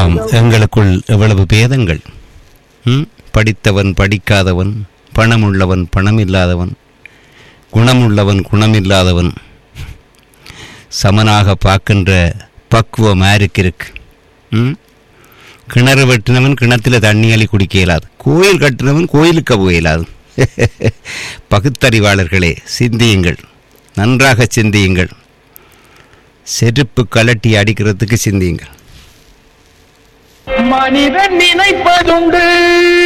ஆம் எங்களுக்குள் எவ்வளவு பேதங்கள் ம்? படித்தவன் படிக்காதவன் பணமுள்ளவன் பணமில்லாதவன் குணமுள்ளவன் குணமில்லாதவன் சமனாக பார்க்கின்ற பக்குவம் யாருக்கு இருக்கு ம்? கிணறு வெட்டினவன் கிணத்துல தண்ணி அள்ளி குடிக்க இயலாது கோயில் கட்டினவன் கோயிலுக்கு போக இயலாது பகுத்தறிவாளர்களே சிந்தியுங்கள் நன்றாக சிந்தியுங்கள் செருப்பு கலட்டி அடிக்கிறதுக்கு சிந்தியுங்கள் மனிதன் நினைப்பதுண்டு